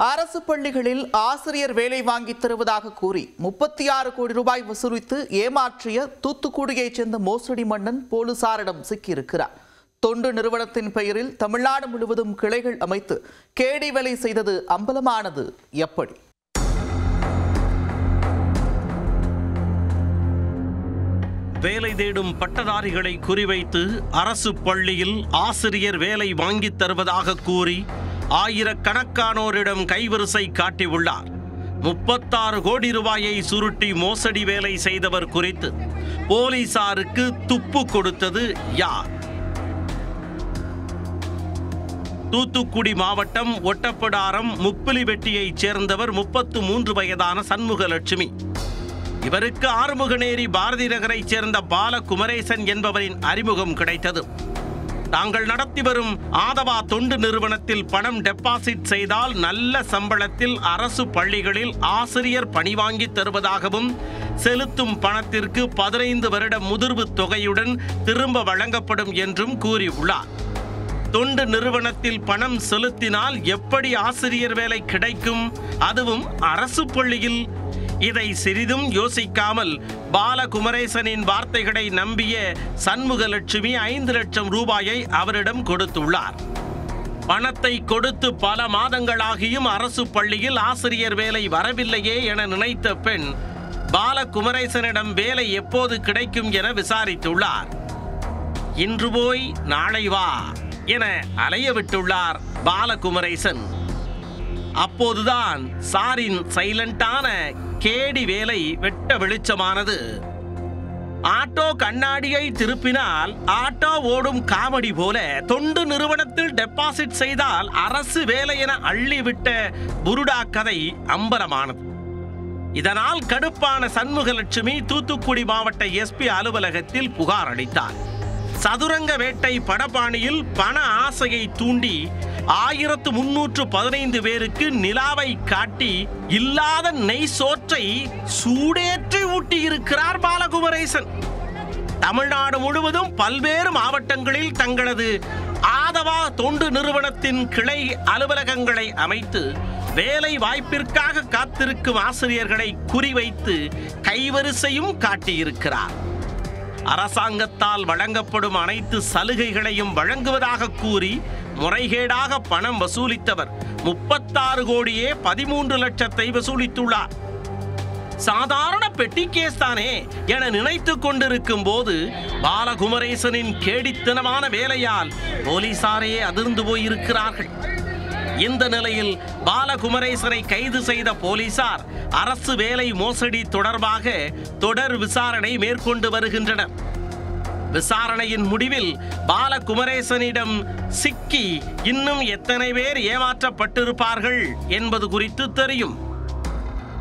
அரசு பள்ளிகளில் ஆசிரியர் வேலை வாங்கித் தருவதாக கூறி முப்பத்தி ஆறு கோடி ரூபாய் வசூலித்து ஏமாற்றிய தூத்துக்குடியைச் சேர்ந்த மோசடி மன்னன் போலீசாரிடம் சிக்கியிருக்கிறார் தொண்டு நிறுவனத்தின் பெயரில் தமிழ்நாடு முழுவதும் கிளைகள் அமைத்து கேடி வேலை செய்தது அம்பலமானது எப்படி வேலை தேடும் பட்டதாரிகளை குறிவைத்து அரசு பள்ளியில் ஆசிரியர் வேலை வாங்கித் தருவதாக கூறி ஆயிரக்கணக்கானோரிடம் கைவரிசை காட்டியுள்ளார் முப்பத்தாறு கோடி ரூபாயை சுருட்டி மோசடி வேலை செய்தவர் குறித்து போலீசாருக்கு துப்பு கொடுத்தது யார் தூத்துக்குடி மாவட்டம் ஒட்டப்பிடாரம் முப்பிலிவெட்டியைச் சேர்ந்தவர் முப்பத்து மூன்று வயதான சண்முகலட்சுமி இவருக்கு ஆறுமுகநேரி பாரதி நகரைச் சேர்ந்த பால குமரேசன் என்பவரின் அறிமுகம் கிடைத்தது தாங்கள் நடத்தி வரும் ஆதவா தொண்டு நிறுவனத்தில் பணம் டெபாசிட் செய்தால் நல்ல சம்பளத்தில் அரசு பள்ளிகளில் ஆசிரியர் பணி வாங்கி தருவதாகவும் செலுத்தும் பணத்திற்கு பதினைந்து வருட முதிர்வு தொகையுடன் திரும்ப வழங்கப்படும் என்றும் கூறியுள்ளார் தொண்டு நிறுவனத்தில் பணம் செலுத்தினால் எப்படி ஆசிரியர் வேலை கிடைக்கும் அதுவும் அரசு பள்ளியில் இதை சிறிதும் யோசிக்காமல் பாலகுமரேசனின் வார்த்தைகளை நம்பிய சண்முகலட்சுமி ஐந்து லட்சம் ரூபாயை அவரிடம் கொடுத்துள்ளார் பணத்தை கொடுத்து பல மாதங்களாகியும் அரசு பள்ளியில் ஆசிரியர் வேலை வரவில்லையே என நினைத்த பெண் பாலகுமரேசனிடம் வேலை எப்போது கிடைக்கும் என விசாரித்துள்ளார் இன்று போய் நாளை வா என அலைய விட்டுள்ளார் பாலகுமரேசன் அப்போதுதான் சாரின் சைலண்டான கேடி வேலை வெட்ட வெளிச்சமானது ஆட்டோ கண்ணாடியை திருப்பினால் ஆட்டோ ஓடும் காமெடி போல தொண்டு நிறுவனத்தில் டெபாசிட் செய்தால் அரசு வேலை என அள்ளிவிட்ட புருடா கதை அம்பலமானது இதனால் கடுப்பான சண்முகலட்சுமி தூத்துக்குடி மாவட்ட எஸ்பி அலுவலகத்தில் புகார் அளித்தார் சதுரங்க வேட்டை படபாணியில் பண ஆசையை தூண்டி ஆயிரத்து முன்னூற்று பதினைந்து பேருக்கு நிலாவை காட்டி இல்லாத நெய் சோற்றை சூடேற்றி ஊட்டி இருக்கிறார் பாலகுமரேசன் தமிழ்நாடு முழுவதும் பல்வேறு மாவட்டங்களில் தங்களது ஆதவா தொண்டு நிறுவனத்தின் கிளை அலுவலகங்களை அமைத்து வேலை வாய்ப்பிற்காக காத்திருக்கும் ஆசிரியர்களை குறிவைத்து கைவரிசையும் காட்டியிருக்கிறார் அரசாங்கத்தால் வழங்கப்படும் அனைத்து சலுகைகளையும் வழங்குவதாக கூறி முறைகேடாக பணம் வசூலித்தவர் முப்பத்தாறு கோடியே பதிமூன்று லட்சத்தை வசூலித்துள்ளார் சாதாரண பெட்டி கேஸ் தானே என நினைத்துக் கொண்டிருக்கும் போது பாலகுமரேசனின் கேடித்தனமான வேலையால் போலீசாரே அதிர்ந்து போயிருக்கிறார்கள் இந்த நிலையில் பாலகுமரேசனை கைது செய்த போலீசார் அரசு வேலை மோசடி தொடர்பாக தொடர் விசாரணை மேற்கொண்டு வருகின்றனர் விசாரணையின் முடிவில் பாலகுமரேசனிடம் சிக்கி இன்னும் எத்தனை பேர் ஏமாற்றப்பட்டிருப்பார்கள் என்பது குறித்து தெரியும்